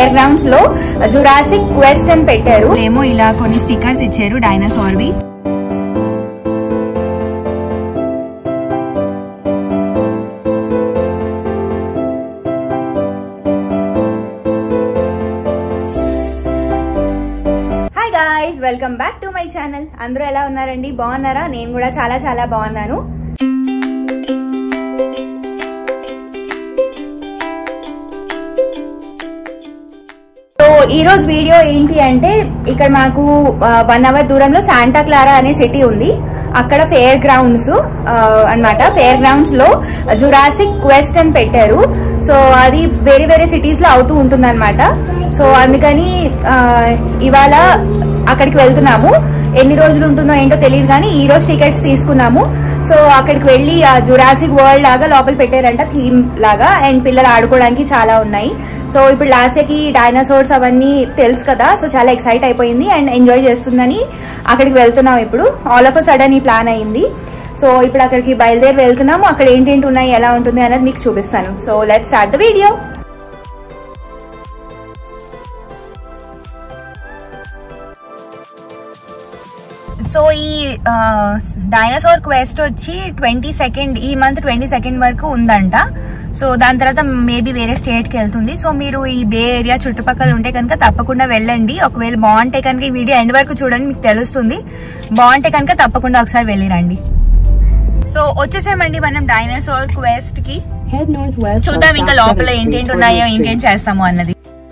Fair grounds లో Jurassic Quest అని పెట్టారు ఏమో ఇలా కొన్ని స్టిక్కర్స్ ఇచ్చారు డైనోసార్ వి hi guys welcome back to my channel అందరూ ఎలా ఉన్నారండి బాగున్నారా నేను కూడా చాలా చాలా బాగున్నాను సో ఈ రోజు వీడియో ఏంటి అంటే ఇక్కడ మాకు వన్ అవర్ దూరంలో శాంటా క్లారా అనే సిటీ ఉంది అక్కడ ఫెయిర్ గ్రౌండ్స్ అన్నమాట ఫెయిర్ గ్రౌండ్స్ లో జురాసిక్ క్వెస్ట్ అని పెట్టారు సో అది వేరే వేరే సిటీస్ లో అవుతూ ఉంటుంది సో అందుకని ఆ, ఇవాళ అక్కడికి వెళ్తున్నాము ఎన్ని రోజులు ఉంటుందో ఏంటో తెలియదు కానీ ఈ రోజు టికెట్స్ తీసుకున్నాము సో అక్కడికి వెళ్ళి ఆ జురాసిక్ వరల్డ్ లాగా లోపల పెట్టారంట థీమ్ లాగా అండ్ పిల్లలు ఆడుకోవడానికి చాలా ఉన్నాయి సో ఇప్పుడు లాస్ట్ కి డైనోసార్స్ అవన్నీ తెలుసు కదా సో చాలా ఎక్సైట్ అయిపోయింది అండ్ ఎంజాయ్ చేస్తుందని అక్కడికి వెళ్తున్నాం ఇప్పుడు ఆల్ ఆఫ్ అ సడన్ ఈ ప్లాన్ అయింది సో ఇప్పుడు అక్కడికి బయలుదేరి వెళ్తున్నాము అక్కడ ఏంటేంటి ఉన్నాయి ఎలా ఉంటుంది అనేది మీకు చూపిస్తాను so let start the video so ఈ డైనోసార్ క్వెస్ట్ వచ్చి ట్వంటీ సెకండ్ ఈ మంత్ ట్వంటీ సెకండ్ వరకు ఉందంట సో దాని తర్వాత మేబీ వేరే స్టేట్ కి వెళ్తుంది సో మీరు ఈ బే ఏరియా చుట్టుపక్కల ఉంటే కనుక తప్పకుండా వెళ్ళండి ఒకవేళ బాగుంటే కనుక ఈ వీడియో ఎండ్ వరకు చూడండి మీకు తెలుస్తుంది బాగుంటే కనుక తప్పకుండా ఒకసారి వెళ్ళిరండి సో వచ్చేసామండి మనం డైనోసార్ క్వెస్ట్ కి Head northwest. on చూద్దాం ఇంకా South లోపల 7th Street ఏంటేంటి toward ఉన్నాయో Main ఇంకేం Street. చేస్తాము అన్నది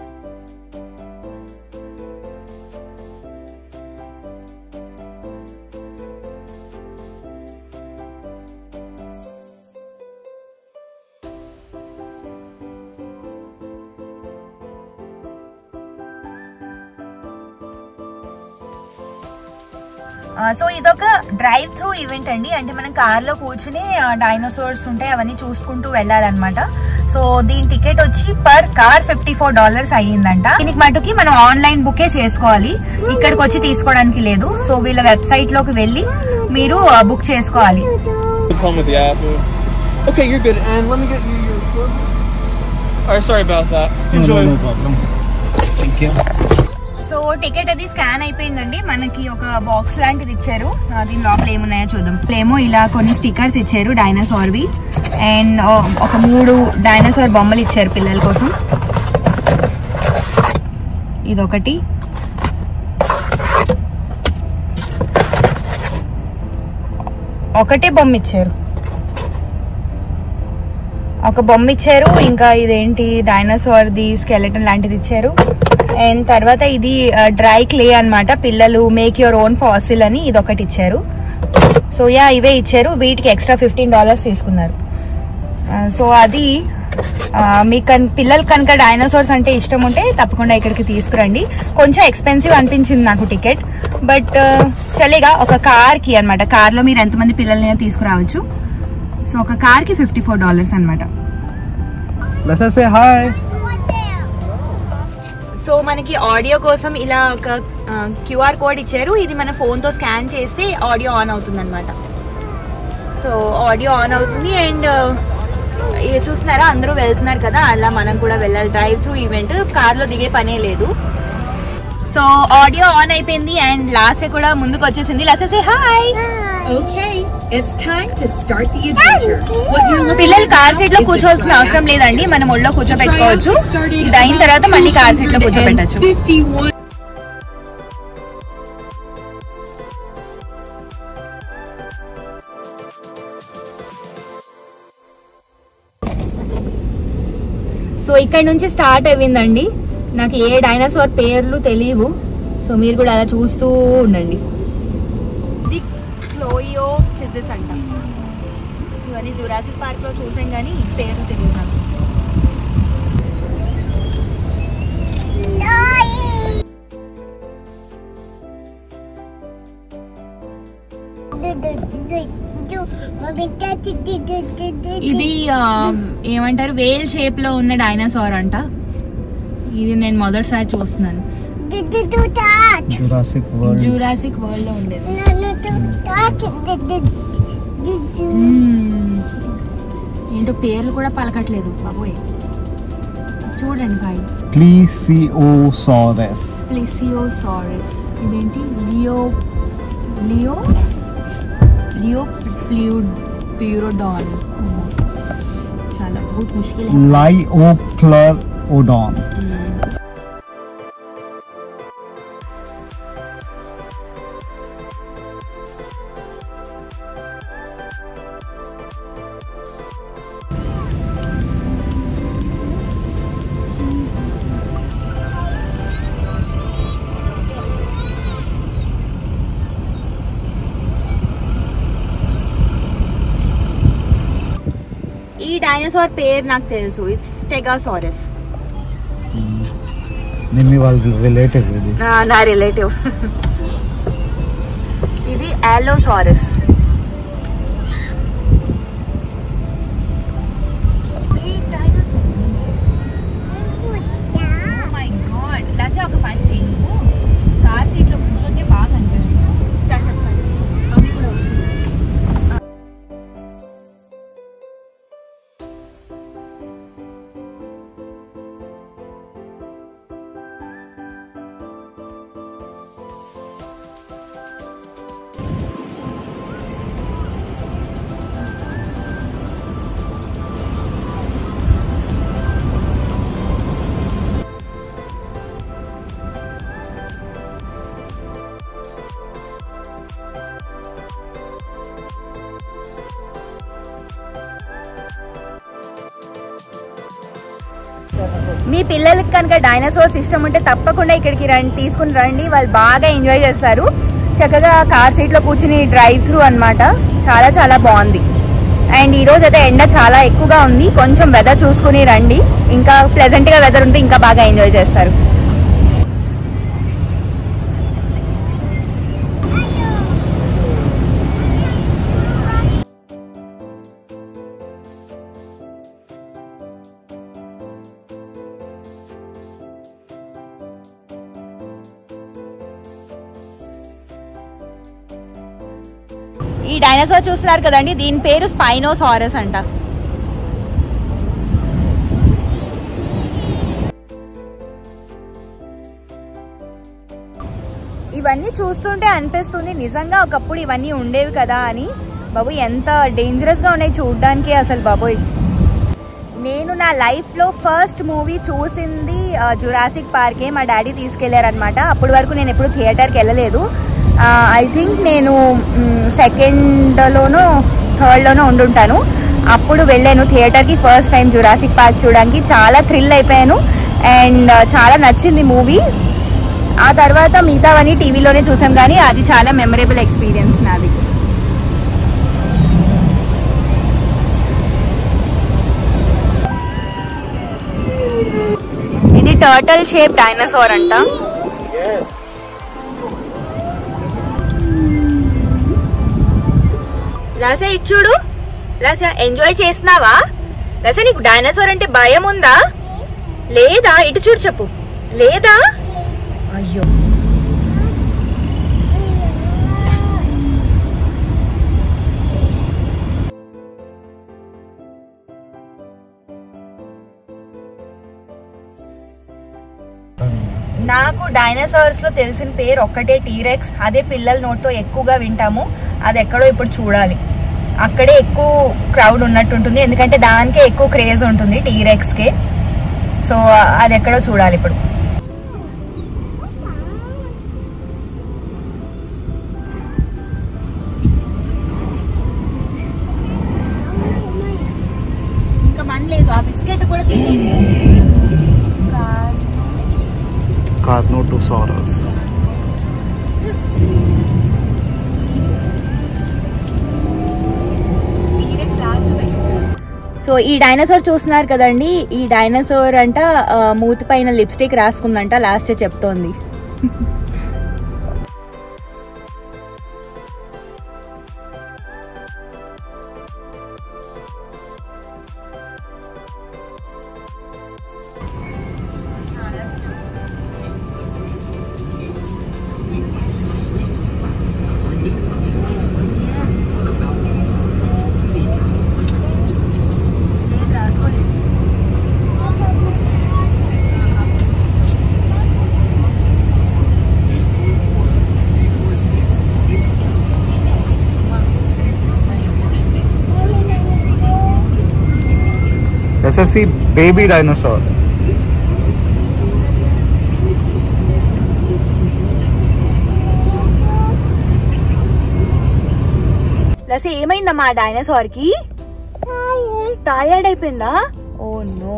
ఆ, సో ఇదొక డ్రైవ్ త్రూ ఈవెంట్ అండి అంటే మనం కార్ లో కూర్చుని డైనోసార్స్ ఉంటాయి అవన్నీ చూసుకుంటూ వెళ్ళాలన్నమాట సో దీని టికెట్ వచ్చి per car fifty four dollars అయ్యిందంట దీనికి మటుకి మనం ఆన్లైన్ బుకే చేసుకోవాలి ఇక్కడికి వచ్చి తీసుకోవడానికి లేదు సో వీళ్ళ వెబ్సైట్ లోకి వెళ్ళి మీరు బుక్ చేసుకోవాలి The problem with the app. Okay, you're good. And let me get you your scoreboard. Alright, sorry about that. Enjoy. No, problem. Thank you. So ticket అది స్కాన్ అయిపోయిందండి మనకి ఒక బాక్స్ లాంటిది ఇచ్చారు ఆ, దీని లోపల ఏమున్నాయో చూద్దాం ఏమో ఇలా కొన్ని స్టిక్కర్స్ ఇచ్చారు డైనోసార్ వి అండ్ ఒక మూడు డైనోసార్ బొమ్మలు ఇచ్చారు పిల్లల కోసం ఇదొకటి ఒకటే బొమ్మ ఇచ్చారు ఒక బొమ్మ ఇచ్చారు ఇంకా ఇదేంటి డైనోసార్ ది స్కెలెటన్ లాంటిది ఇచ్చారు అండ్ తర్వాత ఇది డ్రై క్లే అన్నమాట పిల్లలు మేక్ యువర్ ఓన్ ఫాసిల్ అని ఇది ఒకటి ఇచ్చారు సో యా ఇవే ఇచ్చారు వీటికి ఎక్స్ట్రా ఫిఫ్టీన్ డాలర్స్ తీసుకున్నారు సో అది ఆ, మీకు కన్- పిల్లలు కనుక డైనోసార్స్ అంటే ఇష్టం ఉంటే తప్పకుండా ఇక్కడికి తీసుకురండి కొంచెం ఎక్స్పెన్సివ్ అనిపించింది నాకు టికెట్ బట్ చలిగా ఒక కార్కి అనమాట కార్లో మీరు ఎంతమంది పిల్లల్ని తీసుకురావచ్చు సో ఒక కార్కి ఫిఫ్టీ ఫోర్ డాలర్స్ అనమాట Let's say hi. సో మనకి ఆడియో కోసం ఇలా ఒక క్యూఆర్ కోడ్ ఇచ్చారు ఇది మన ఫోన్తో స్కాన్ చేస్తే ఆడియో ఆన్ అవుతుంది అనమాట సో ఆడియో ఆన్ అవుతుంది అండ్ ఇది చూస్తున్నారా అందరూ వెళ్తున్నారు కదా అలా మనం కూడా వెళ్ళాలి డ్రైవ్ త్రూ ఈవెంట్ కార్లో దిగే పనే లేదు సో ఆడియో ఆన్ అయిపోయింది అండ్ లాసే కూడా ముందుకు వచ్చేసింది లాసే hi Okay, it's time to start the adventure. What you're looking పిల్లలు at కార్ now సీట్ లో is the కూర్చోవాల్సిన అవసరం Triassic లేదండి మనం ఒళ్ళో The కూర్చోబెట్టుకోవచ్చు Triassic started ఇది అయిన తర్వాత about మళ్ళీ కార్ సీట్ లో కూర్చోబెట్టచ్చు 251 సో ఇక్కడ నుంచి స్టార్ట్ అయిందండి నాకు ఏ డైనోసార్ పేర్లు తెలియవు సో మీరు కూడా అలా చూస్తూ ఉండండి ఇది క్లోయో ఫిజిస్ అంట ఇవన్నీ జురాసిక్ పార్క్ లో చూసాం కానీ పేర్లు తెలియదు నాకు ఇది ఆ, ఏమంటారు వేల్ షేప్ లో ఉన్న డైనోసార్ అంట ఇది నేను మొదటిసారి చూస్తున్నాను Jurassic World. జూరాసిక్ వరల్డ్ లో ఉండేది మ్మ్. ఏంటో పేర్లు కూడా పలకట్లేదు బాబోయ్ చూడండి భాయ్ ప్లీసియోసారస్ ప్లిసియోసారస్ ఇదేంటి లియో లియో లియో ప్లియూ ప్యూరోడాన్ చాలా बहुत मुश्किल है లైఓక్లర్ ఓడాన్ ఈ డైనోసార్ పేరు నాకు తెలుసు ఇట్స్ టెగాసారస్ నిమ్మి వాళ్ళు రిలేటెడ్ ఇది నా రిలేటివ్ ఇది ఆలోసారస్ ఒక పని చేయి నువ్వు కార్ సీట్లో కూర్చొని బాగా అనిపిస్తుంది దా చెప్తాను మమ్మీ కూడా వస్తుంది మీ పిల్లలకి కనుక డైనోసార్స్ ఇష్టం ఉంటే తప్పకుండా ఇక్కడికి రండి తీసుకుని రండి వాళ్ళు బాగా ఎంజాయ్ చేస్తారు చక్కగా కార్ సీట్లో కూర్చుని డ్రైవ్ త్రూ అన్నమాట చాలా చాలా బాగుంది అండ్ ఈ రోజు అయితే ఎండ చాలా ఎక్కువగా ఉంది కొంచెం వెదర్ చూసుకుని రండి ఇంకా ప్లెజెంట్గా వెదర్ ఉంటే ఇంకా బాగా ఎంజాయ్ చేస్తారు ఈ డైనోసార్ చూస్తున్నారు కదండి దీని పేరు స్పైనోసారస్ అంట ఇవన్నీ చూస్తుంటే అనిపిస్తుంది నిజంగా ఒకప్పుడు ఇవన్నీ ఉండేవి కదా అని బాబు ఎంత డేంజరస్ గా ఉన్నాయి చూడడానికి అసలు బాబోయ్ నేను నా లైఫ్లో ఫస్ట్ మూవీ చూసింది జురాసిక్ పార్కే మా డాడీ తీసుకెళ్లారనమాట అప్పటి వరకు నేను ఎప్పుడు థియేటర్కి వెళ్ళలేదు ఐ థింక్ నేను సెకండ్లోనో థర్డ్లోనో ఉండుంటాను అప్పుడు వెళ్ళాను థియేటర్కి ఫస్ట్ టైం జురాసిక్ పార్క్ చూడడానికి చాలా థ్రిల్ అయిపోయాను అండ్ చాలా నచ్చింది మూవీ ఆ తర్వాత మిగతావన్నీ టీవీలోనే చూసాం కానీ అది చాలా మెమరబుల్ ఎక్స్పీరియన్స్ నాది ఇది టర్టల్ షేప్ డైనోసార్ అంట రాసా ఇటు చూడు రాసా ఎంజాయ్ చేస్తున్నావా రాసా నీకు డైనోసార్ అంటే భయం ఉందా లేదా ఇటు చూడు చెప్పు లేదా అయ్యో నాకు డైనోసార్స్ లో తెలిసిన పేరు ఒక్కటే టీరెక్స్ అదే పిల్లల నోట్తో ఎక్కువగా వింటాము అది ఎక్కడో ఇప్పుడు చూడాలి అక్కడే ఎక్కువ క్రౌడ్ ఉన్నట్టు ఉంటుంది ఎందుకంటే దానికే ఎక్కువ క్రేజ్ ఉంటుంది టీరెక్స్ కే సో అది ఎక్కడో చూడాలి ఇప్పుడు ఇంకా మన లేదు ఆ బిస్కెట్ కూడా తినేస్తాం కార్నోటోసారస్ సో ఈ డైనోసార్ చూస్తున్నారు కదండి ఈ డైనోసార్ అంట ఆ, మూతి పైన లిప్స్టిక్ రాసుకుందంట లాస్ట్ చెప్తోంది Let's just see baby dinosaur. లసి ఏమైందమ్మా డైనోసార్ కి టైర్డ్ అయిపోయిందా ఓ నో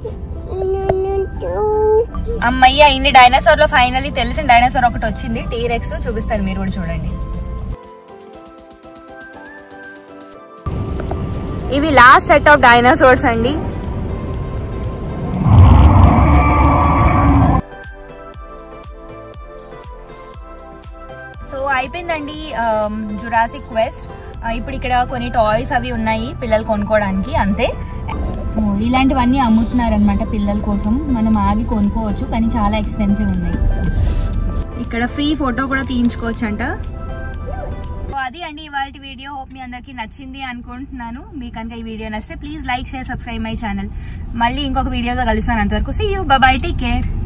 అమ్మయ్య ఇన్ని డైనోసార్ లో ఫైనల్లీ తెలిసిన డైనోసార్ ఒకటి వచ్చింది టీరెక్స్ చూపిస్తాను మీరు కూడా చూడండి ఇవి లాస్ట్ సెట్ ఆఫ్ డైనోసార్స్ అండి సో అయిపోయిందండి జురాసిక్ క్వెస్ట్ ఇప్పుడు ఇక్కడ కొన్ని టాయ్స్ అవి ఉన్నాయి పిల్లలు కొనుక్కోవడానికి అంతే ఓ, ఇలాంటివన్నీ అమ్ముతున్నారనమాట పిల్లల కోసం మనం ఆగి కొనుక్కోవచ్చు కానీ చాలా ఎక్స్పెన్సివ్ ఉన్నాయి ఇక్కడ ఫ్రీ ఫోటో కూడా తీయించుకోవచ్చు అంట సో అది అండి ఇవాళ వీడియో హోప్ మీ అందరికీ నచ్చింది అనుకుంటున్నాను మీకు కనుక ఈ వీడియో నచ్చితే please like share subscribe my channel మళ్ళీ ఇంకొక వీడియోతో కలుస్తాను అంతవరకు see you bye take care